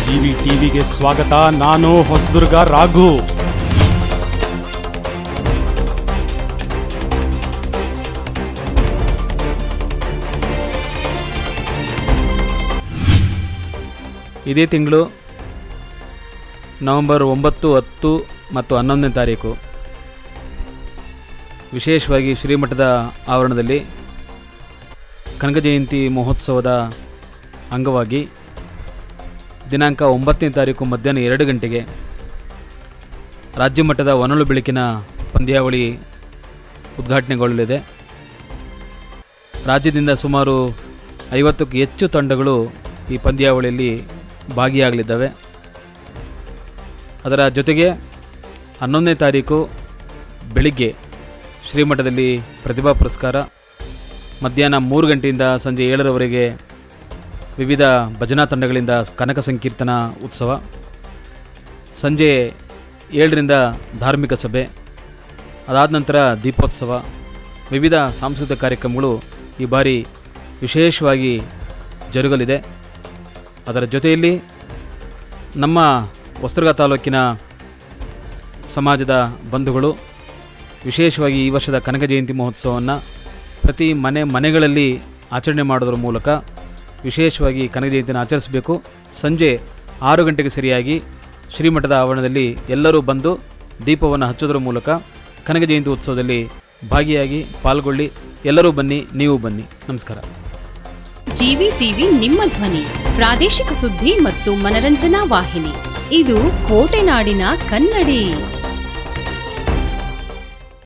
GV ಟಿವಿಗೆ ಸ್ವಾಗತ ನಾನು ಹೊಸದುರ್ಗ ರಾಘು ಇದೇ ತಿಂಗಳು ನವೆಂಬರ್ ಒಂಬತ್ತು ಹತ್ತು ಮತ್ತು ಹನ್ನೊಂದನೇ ತಾರೀಕು ವಿಶೇಷವಾಗಿ ಶ್ರೀಮಠದ ಆವರಣದಲ್ಲಿ ಕನಕ ಜಯಂತಿ ಮಹೋತ್ಸವದ ಅಂಗವಾಗಿ ದಿನಾಂಕ ಒಂಬತ್ತನೇ ತಾರೀಕು ಮಧ್ಯಾಹ್ನ ಎರಡು ಗಂಟೆಗೆ ರಾಜ್ಯ ಮಟ್ಟದ ಒನಲು ಬೆಳಕಿನ ಪಂದ್ಯಾವಳಿ ಉದ್ಘಾಟನೆಗೊಳ್ಳಲಿದೆ ರಾಜ್ಯದಿಂದ ಸುಮಾರು ಐವತ್ತಕ್ಕೂ ಹೆಚ್ಚು ತಂಡಗಳು ಈ ಪಂದ್ಯಾವಳಿಯಲ್ಲಿ ಭಾಗಿಯಾಗಲಿದ್ದಾವೆ ಅದರ ಜೊತೆಗೆ ಹನ್ನೊಂದನೇ ತಾರೀಕು ಬೆಳಿಗ್ಗೆ ಶ್ರೀಮಠದಲ್ಲಿ ಪ್ರತಿಭಾ ಪುರಸ್ಕಾರ ಮಧ್ಯಾಹ್ನ ಮೂರು ಗಂಟೆಯಿಂದ ಸಂಜೆ ಏಳರವರೆಗೆ ವಿವಿಧ ಭಜನಾ ತಂಡಗಳಿಂದ ಕನಕ ಸಂಕೀರ್ತನ ಉತ್ಸವ ಸಂಜೆ ಏಳರಿಂದ ಧಾರ್ಮಿಕ ಸಭೆ ಅದಾದ ನಂತರ ದೀಪೋತ್ಸವ ವಿವಿಧ ಸಾಂಸ್ಕೃತಿಕ ಕಾರ್ಯಕ್ರಮಗಳು ಈ ಬಾರಿ ವಿಶೇಷವಾಗಿ ಜರುಗಲಿದೆ ಅದರ ಜೊತೆಯಲ್ಲಿ ನಮ್ಮ ಹೊಸದುರ್ಗ ತಾಲೂಕಿನ ಸಮಾಜದ ಬಂಧುಗಳು ವಿಶೇಷವಾಗಿ ಈ ವರ್ಷದ ಕನಕ ಜಯಂತಿ ಮಹೋತ್ಸವವನ್ನು ಪ್ರತಿ ಮನೆ ಮನೆಗಳಲ್ಲಿ ಆಚರಣೆ ಮಾಡೋದ್ರ ಮೂಲಕ ವಿಶೇಷವಾಗಿ ಕನಕ ಜಯಂತಿಯನ್ನು ಆಚರಿಸಬೇಕು ಸಂಜೆ ಆರು ಗಂಟೆಗೆ ಸರಿಯಾಗಿ ಶ್ರೀಮಠದ ಆವರಣದಲ್ಲಿ ಎಲ್ಲರೂ ಬಂದು ದೀಪವನ್ನು ಹಚ್ಚೋದ್ರ ಮೂಲಕ ಕನಕ ಜಯಂತಿ ಉತ್ಸವದಲ್ಲಿ ಭಾಗಿಯಾಗಿ ಪಾಲ್ಗೊಳ್ಳಿ ಎಲ್ಲರೂ ಬನ್ನಿ ನೀವು ಬನ್ನಿ ನಮಸ್ಕಾರ ಜಿವಿ ಟಿವಿ ನಿಮ್ಮ ಧ್ವನಿ ಪ್ರಾದೇಶಿಕ ಸುದ್ದಿ ಮತ್ತು ಮನರಂಜನಾ ವಾಹಿನಿ ಇದು ಕೋಟೆನಾಡಿನ ಕನ್ನಡಿ